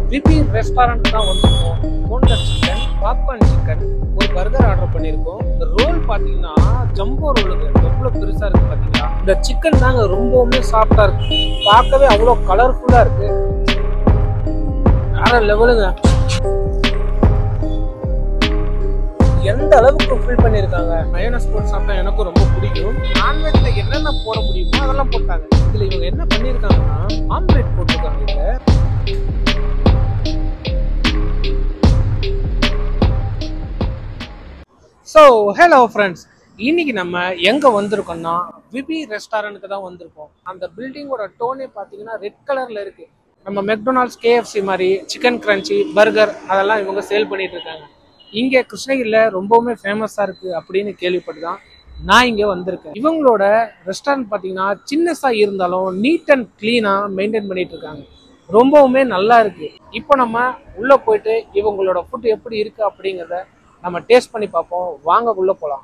VP restaurant தான் வந்திருக்கோம் boneless chicken popcorn chicken ஒரு பர்கர் ஆர்டர் பண்ணியிருக்கோம் இந்த ரோல் பார்த்தீங்கன்னா ஜம்போ ரோலுங்க எவ்வளோ பெருசாக இருக்கு பார்த்தீங்களா இந்த சிக்கன் தாங்க ரொம்பவுமே சாஃப்டாக இருக்கு பார்க்கவே அவ்வளோ கலர்ஃபுல்லாக இருக்கு வேற லெவலுங்க எந்த அளவுக்கு ஃபில் பண்ணியிருக்காங்க மயோனஸ் போட்டு சாப்பிட்டா எனக்கும் ரொம்ப பிடிக்கும் நான்வெஜ்ல என்னென்ன போட முடியுமோ அதெல்லாம் போட்டாங்க இதுல இவங்க என்ன பண்ணியிருக்காங்கன்னா ஆம்லேட் போட்டிருக்காங்க இதுல ஸோ ஹலோ ஃப்ரெண்ட்ஸ் இன்னைக்கு நம்ம எங்க வந்திருக்கோம்னா விபி ரெஸ்டாரண்ட்டுக்கு தான் வந்திருக்கோம் அந்த பில்டிங்கோட டோனே பார்த்தீங்கன்னா ரெட் கலர்ல இருக்கு நம்ம மெக்டொனால்ட்ஸ் கேஎஃப்சி மாதிரி சிக்கன் கிரன்ச்சி பர்கர் அதெல்லாம் இவங்க சேல் பண்ணிட்டு இருக்காங்க இங்கே கிருஷ்ணகிரியில் ரொம்பவுமே ஃபேமஸாக இருக்குது அப்படின்னு கேள்விப்பட்டு தான் நான் இங்கே வந்திருக்கேன் இவங்களோட ரெஸ்டாரண்ட் பார்த்தீங்கன்னா சின்னஸாக இருந்தாலும் நீட் அண்ட் க்ளீனாக மெயின்டைன் பண்ணிட்டு இருக்காங்க ரொம்பவுமே நல்லா இருக்கு இப்போ நம்ம உள்ளே போயிட்டு இவங்களோட ஃபுட் எப்படி இருக்கு அப்படிங்கிறத நம்ம டேஸ்ட் பண்ணி பார்ப்போம் வாங்க உள்ளே போகலாம்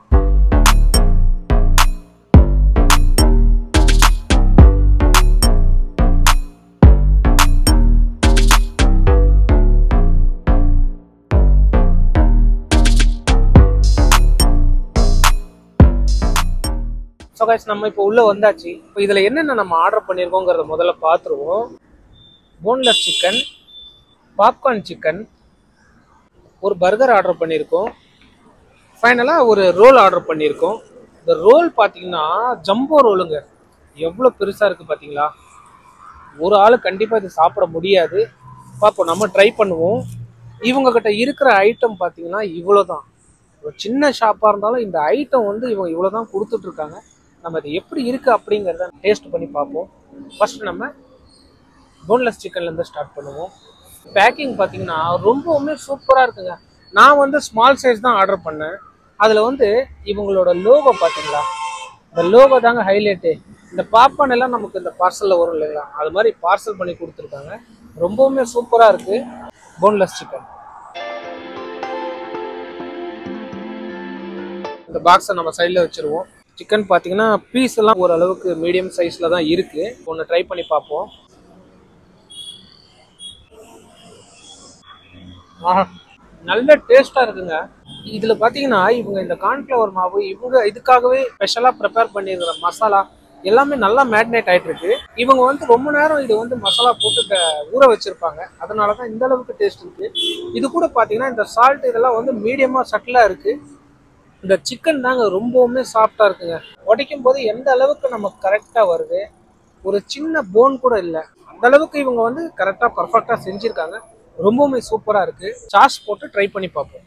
ஸோ கைஸ் நம்ம இப்போ உள்ளே வந்தாச்சு இப்போ இதில் என்னென்ன நம்ம ஆர்டர் பண்ணியிருக்கோங்கிறத முதல்ல பார்த்துருவோம் போன்லெஸ் சிக்கன் பாப்கார்ன் சிக்கன் ஒரு பர்கர் ஆர்டர் பண்ணியிருக்கோம் ஃபைனலாக ஒரு ரோல் ஆர்டர் பண்ணியிருக்கோம் இந்த ரோல் பார்த்தீங்கன்னா ஜம்போ ரோலுங்க எவ்வளோ பெருசாக இருக்குது பார்த்தீங்களா ஒரு ஆள் கண்டிப்பாக இது சாப்பிட முடியாது பார்ப்போம் நம்ம ட்ரை பண்ணுவோம் இவங்க கிட்ட இருக்கிற ஐட்டம் பார்த்தீங்கன்னா இவ்வளோ தான் ஒரு சின்ன ஷாப்பாக இருந்தாலும் இந்த ஐட்டம் வந்து இவங்க இவ்வளோ தான் கொடுத்துட்ருக்காங்க நம்ம இது எப்படி இருக்குது அப்படிங்கிறத டேஸ்ட் பண்ணி பார்ப்போம் ஃபர்ஸ்ட் நம்ம போன்லெஸ் சிக்கன்லேருந்து ஸ்டார்ட் பண்ணுவோம் பேக்கிங் பார்த்தீங்கன்னா ரொம்பவுமே சூப்பராக இருக்குங்க நான் வந்து ஸ்மால் சைஸ் தான் ஆர்டர் பண்ணேன் அதில் வந்து இவங்களோட லோகோ பார்த்தீங்களா இந்த லோகோ தாங்க ஹைலைட்டு இந்த பாப்கார்ன் எல்லாம் நமக்கு இந்த பார்சலில் வரும் இல்லைங்களா அது மாதிரி பார்சல் பண்ணி கொடுத்துருக்காங்க ரொம்பவுமே சூப்பராக இருக்குது போன்லெஸ் சிக்கன் இந்த பாக்ஸை நம்ம சைடில் வச்சுருவோம் சிக்கன் பார்த்தீங்கன்னா பீஸ் எல்லாம் ஓரளவுக்கு மீடியம் சைஸில் தான் இருக்குது ஒன்று ட்ரை பண்ணி பார்ப்போம் ஆஹா, நல்ல டேஸ்ட்டாக இருக்குங்க இதில் பார்த்தீங்கன்னா இவங்க இந்த கார்ன்ஃப்ளவர் மாவு இவங்க இதுக்காகவே ஸ்பெஷலாக ப்ரிப்பேர் பண்ணியிருக்கிற மசாலா எல்லாமே நல்லா மேரினேட் ஆயிட்டு இருக்கு இவங்க வந்து ரொம்ப நேரம் இது வந்து மசாலா போட்டு க- ஊற வச்சிருப்பாங்க அதனால தான் இந்த அளவுக்கு டேஸ்ட் இருக்கு இது கூட பார்த்தீங்கன்னா இந்த சால்ட் இதெல்லாம் வந்து மீடியமாக சட்டிலாக இருக்கு இந்த சிக்கன் தாங்க ரொம்பவுமே சாஃப்டாக இருக்குங்க உடைக்கும் போது எந்த அளவுக்கு நமக்கு கரெக்டாக வருது ஒரு சின்ன போன் கூட இல்லை அந்த அளவுக்கு இவங்க வந்து கரெக்டாக பர்ஃபெக்டாக செஞ்சுருக்காங்க ரொம்பவுமே சூப்பராக இருக்கு சாஸ் போட்டு ட்ரை பண்ணி பார்ப்போம்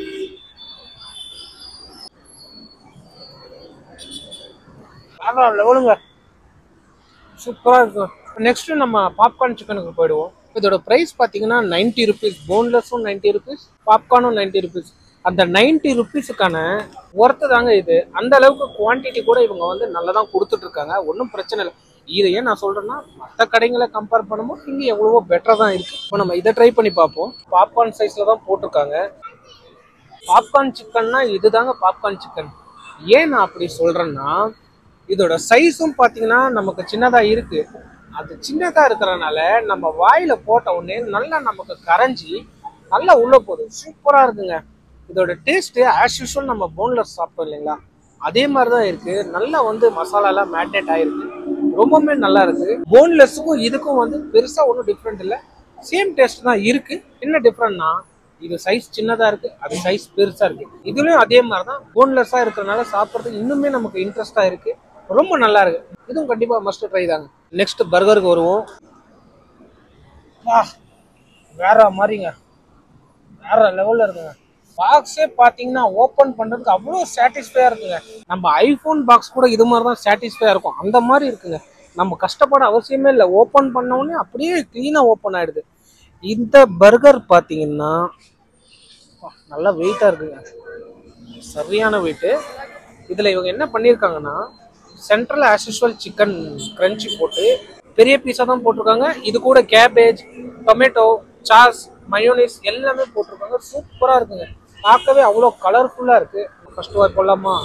வேற லெவலுங்க சூப்பராக இருக்கும் நெக்ஸ்ட் நம்ம பாப்கார்ன் சிக்கனுக்கு போயிடுவோம் இதோட ப்ரைஸ் பார்த்தீங்கன்னா நைன்ட்டி ருபீஸ் போன்லெஸ்ஸும் நைன்ட்டி ருபீஸ் பாப்கார்னும் நைன்ட்டி ருபீஸ் அந்த நைன்ட்டி ருபீஸுக்கான ஒர்த்து தாங்க இது அந்த அளவுக்கு குவான்டிட்டி கூட இவங்க வந்து நல்லா தான் கொடுத்துட்டு இருக்காங்க ஒன்றும் பிரச்சனை இல்லை இதை ஏன் நான் சொல்றேன்னா மற்ற கடைங்களை கம்பேர் பண்ணும்போது இங்கே எவ்வளவோ பெட்டராக தான் இருக்கு இப்போ நம்ம இதை ட்ரை பண்ணி பார்ப்போம் பாப்கார்ன் சைஸில் தான் போட்டிருக்காங்க பாப்கார்ன் சிக்கன்னா இதுதாங்க பாப்கார்ன் சிக்கன் ஏன் நான் அப்படி சொல்றேன்னா இதோட சைஸும் பார்த்தீங்கன்னா நமக்கு சின்னதாக இருக்கு அது சின்னதாக இருக்கிறனால நம்ம வாயில போட்ட உடனே நல்லா நமக்கு கரைஞ்சி நல்லா உள்ள போகுது சூப்பராக இருக்குங்க இதோட டேஸ்ட் ஆஸ் யூஷுவல் நம்ம போன்லெஸ் சாப்பிட்டோம் இல்லைங்களா அதே மாதிரி தான் இருக்கு நல்லா வந்து மசாலாலாம் மேரினேட் ஆயிருக்கு ரொம்பவுமே நல்லா இருக்கு போன்லெஸ்ஸுக்கும் இதுக்கும் வந்து பெருசா ஒன்றும் டிஃப்ரெண்ட் இல்லை சேம் டேஸ்ட் தான் இருக்கு என்ன டிஃப்ரெண்ட்னா இது சைஸ் சின்னதா இருக்கு அது சைஸ் பெருசா இருக்கு இதுலயும் அதே மாதிரி தான் போன்லெஸ்ஸா இருக்கிறனால சாப்பிட்றதுக்கு இன்னுமே நமக்கு இன்ட்ரெஸ்டா இருக்கு ரொம்ப நல்லா இருக்கு இதுவும் கண்டிப்பா மஸ்ட் ட்ரை தாங்க நெக்ஸ்ட் பர்கருக்கு வருவோம் வா, வேற மாதிரிங்க வேற லெவல்ல இருக்குங்க பாக்ஸே பார்த்தீங்கன்னா ஓப்பன் பண்றதுக்கு அவ்வளோ சாட்டிஸ்ஃபையா இருக்குங்க நம்ம ஐஃபோன் பாக்ஸ் கூட இது மாதிரி தான் சாட்டிஸ்ஃபையா இருக்கும் அந்த மாதிரி இருக்குங்க நம்ம கஷ்டப்பட அவசியமே இல்லை ஓப்பன் பண்ண உடனே அப்படியே க்ளீனாக ஓப்பன் ஆயிடுது இந்த பர்கர் பார்த்தீங்கன்னா அப்பா, நல்லா வெயிட்டாக இருக்குங்க சரியான வெயிட்டு இதில் இவங்க என்ன பண்ணியிருக்காங்கன்னா central as usual chicken crunchy போட்டு பெரிய பீஸாக தான் போட்டிருக்காங்க இது கூட கேபேஜ் டொமேட்டோ சாஸ் மயோனிஸ் எல்லாமே போட்டிருக்காங்க சூப்பராக இருக்குங்க பார்க்கவே அவ்வளோ கலர்ஃபுல்லாக இருக்கு ஃபர்ஸ்ட் வாய் போடலாமா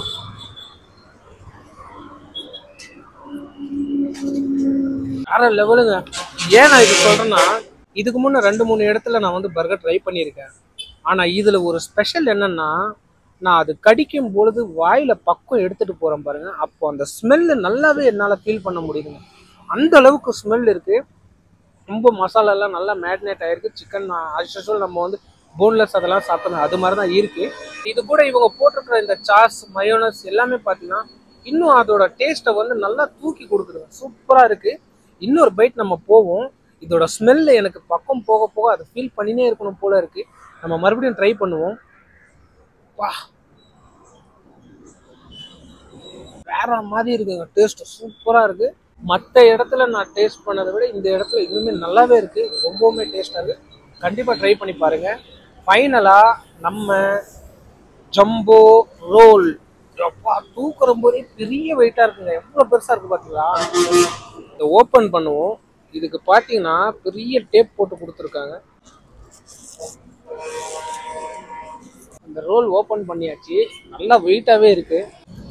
வேற லெவலுங்க ஏன் நான் இது சொல்றேன்னா இதுக்கு முன்னே ரெண்டு மூணு இடத்துல நான் வந்து பர்கர் ட்ரை பண்ணியிருக்கேன் ஆனால் இதில் ஒரு ஸ்பெஷல் என்னன்னா நான் அது கடிக்கும் பொழுது வாயில பக்கம் எடுத்துட்டு போறேன் பாருங்க அப்போ அந்த ஸ்மெல்லு நல்லாவே என்னால் ஃபீல் பண்ண முடியுதுங்க அந்த அளவுக்கு ஸ்மெல் இருக்கு ரொம்ப மசாலா எல்லாம் நல்லா மேரினேட் ஆயிருக்கு சிக்கன் அஸ்யூஷுவல் நம்ம வந்து போன்லெஸ் அதெல்லாம் சாப்பிட்டோம் அது மாதிரி தான் இருக்கு இது கூட இவங்க போட்டிருக்கிற இந்த சாஸ் மயோனஸ் எல்லாமே பார்த்தீங்கன்னா இன்னும் அதோட டேஸ்ட்டை வந்து நல்லா தூக்கி கொடுக்குதுங்க சூப்பராக இருக்கு இன்னொரு பைட் நம்ம போவோம் இதோட ஸ்மெல்லு எனக்கு பக்கம் போக போக அதை ஃபீல் பண்ணினே இருக்கணும் போல இருக்கு நம்ம மறுபடியும் ட்ரை பண்ணுவோம் வா வேற மாதிரி இருக்குங்க டேஸ்ட் சூப்பரா இருக்கு மற்ற இடத்துல நான் டேஸ்ட் பண்ணதை விட இந்த இடத்துல இன்னுமே நல்லாவே இருக்கு ரொம்பவுமே டேஸ்டா இருக்கு கண்டிப்பா ட்ரை பண்ணி பாருங்க ஃபைனலா நம்ம ஜம்போ ரோல் எப்பா தூக்குற போதே பெரிய வெயிட்டா இருக்குங்க எவ்வளவு பெருசா இருக்கு பாத்தீங்களா இதை ஓபன் பண்ணுவோம் இதுக்கு பாத்தீங்கன்னா பெரிய டேப் போட்டு கொடுத்துருக்காங்க இந்த ரோல் ஓபன் பண்ணியாச்சு நல்லா வெயிட்டாவே இருக்கு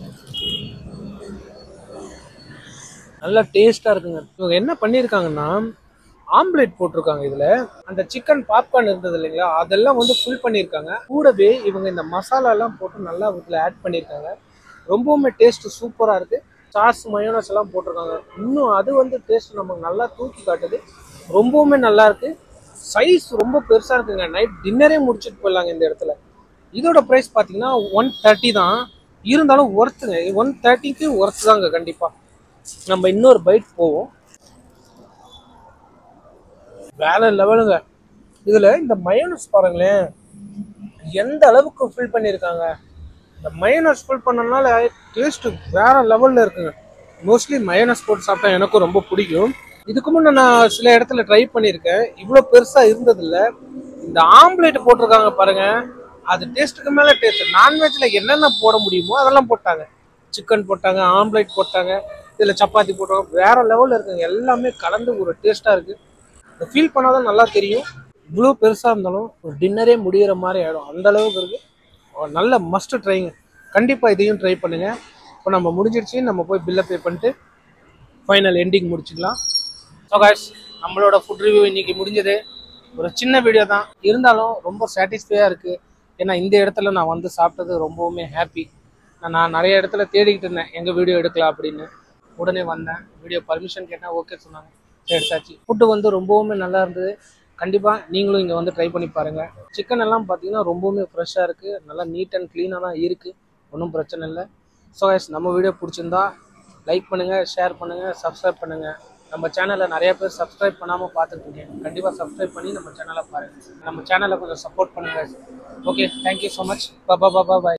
நல்லா டேஸ்டா இருக்குங்க இவங்க என்ன பண்ணியிருக்காங்கன்னா ஆம்லேட் போட்டிருக்காங்க இதுல அந்த சிக்கன் பாப்கார்ன் இருந்தது இல்லைங்களா அதெல்லாம் வந்து ஃபுல் பண்ணியிருக்காங்க கூடவே இவங்க இந்த மசாலா எல்லாம் போட்டு நல்லா இதுல ஆட் பண்ணியிருக்காங்க ரொம்பவுமே டேஸ்ட் சூப்பரா இருக்கு சாஸ் மயோனஸ் எல்லாம் போட்டிருக்காங்க இன்னும் அது வந்து டேஸ்ட் நமக்கு நல்லா தூக்கி காட்டுது ரொம்பவுமே நல்லா இருக்கு சைஸ் ரொம்ப பெருசா இருக்குங்க நைட் டின்னரே முடிச்சுட்டு போயிடலாங்க இந்த இடத்துல இதோட ப்ரைஸ் பார்த்தீங்கன்னா ஒன் தேர்ட்டி தான் இருந்தாலும் ஒர்த்துங்க ஒன் தேர்ட்டிக்கு ஒர்த்து தாங்க கண்டிப்பாக நம்ம இன்னொரு பைட் போவோம் வேற லெவலுங்க இதில் இந்த மயோனஸ் பாருங்களேன் எந்த அளவுக்கு ஃபில் பண்ணியிருக்காங்க இந்த மயோனஸ் ஃபில் பண்ணனால டேஸ்ட்டு வேற லெவலில் இருக்குங்க மோஸ்ட்லி மயோனஸ் போட்டு சாப்பிட்டா எனக்கும் ரொம்ப பிடிக்கும் இதுக்கு முன்னே நான் சில இடத்துல ட்ரை பண்ணியிருக்கேன் இவ்வளோ பெருசாக இருந்ததில்ல இந்த ஆம்லேட் போட்டிருக்காங்க பாருங்க அது டேஸ்ட்டுக்கு மேலே டேஸ்ட் நான்வெஜ்ல என்னென்ன போட முடியுமோ அதெல்லாம் போட்டாங்க சிக்கன் போட்டாங்க ஆம்லேட் போட்டாங்க இதில் சப்பாத்தி போட்டாங்க வேற லெவலில் இருக்குங்க எல்லாமே கலந்து ஒரு டேஸ்ட்டாக இருக்கு ஃபீல் பண்ணாதான் நல்லா தெரியும் இவ்வளோ பெருசாக இருந்தாலும் ஒரு டின்னரே முடியிற மாதிரி ஆகிடும் அந்த அளவுக்கு இருக்கு ஒரு நல்ல மஸ்ட் ட்ரைங்க கண்டிப்பாக இதையும் ட்ரை பண்ணுங்க இப்போ நம்ம முடிஞ்சிருச்சு நம்ம போய் பில்லை பே பண்ணிட்டு ஃபைனல் எண்டிங் முடிச்சுக்கலாம் ஸோ guys நம்மளோட ஃபுட் ரிவ்யூ இன்னைக்கு முடிஞ்சது ஒரு சின்ன வீடியோ தான் இருந்தாலும் ரொம்ப சாட்டிஸ்ஃபையாக இருக்குது ஏன்னா இந்த இடத்துல நான் வந்து சாப்பிட்டது ரொம்பவுமே ஹாப்பி நான் நிறைய இடத்துல தேடிக்கிட்டு இருந்தேன் எங்கே வீடியோ எடுக்கலாம் அப்படின்னு உடனே வந்தேன் வீடியோ பர்மிஷன் கேட்டேன் ஓகே சொன்னாங்க சரி எடுத்தாச்சு ஃபுட்டு வந்து ரொம்பவுமே நல்லா இருந்தது கண்டிப்பாக நீங்களும் இங்கே வந்து ட்ரை பண்ணி பாருங்கள் சிக்கன் எல்லாம் பார்த்தீங்கன்னா ரொம்பவுமே ஃப்ரெஷ்ஷாக இருக்குது நல்லா நீட் அண்ட் க்ளீனாக தான் இருக்குது ஒன்றும் பிரச்சனை இல்லை ஸோ guys நம்ம வீடியோ பிடிச்சிருந்தா லைக் பண்ணுங்கள் ஷேர் பண்ணுங்கள் சப்ஸ்கிரைப் பண்ணுங்கள் நம்ம சேனலில் நிறைய பேர் சப்ஸ்கிரைப் பண்ணாமல் பார்த்துட்டு இருக்கீங்க கண்டிப்பாக சப்ஸ்கிரைப் பண்ணி நம்ம சேனலை பாருங்கள் நம்ம சேனலை கொஞ்சம் சப்போர்ட் பண்ணுங்கள் ஓகே தேங்க்யூ ஸோ மச் பா பா பா பாய்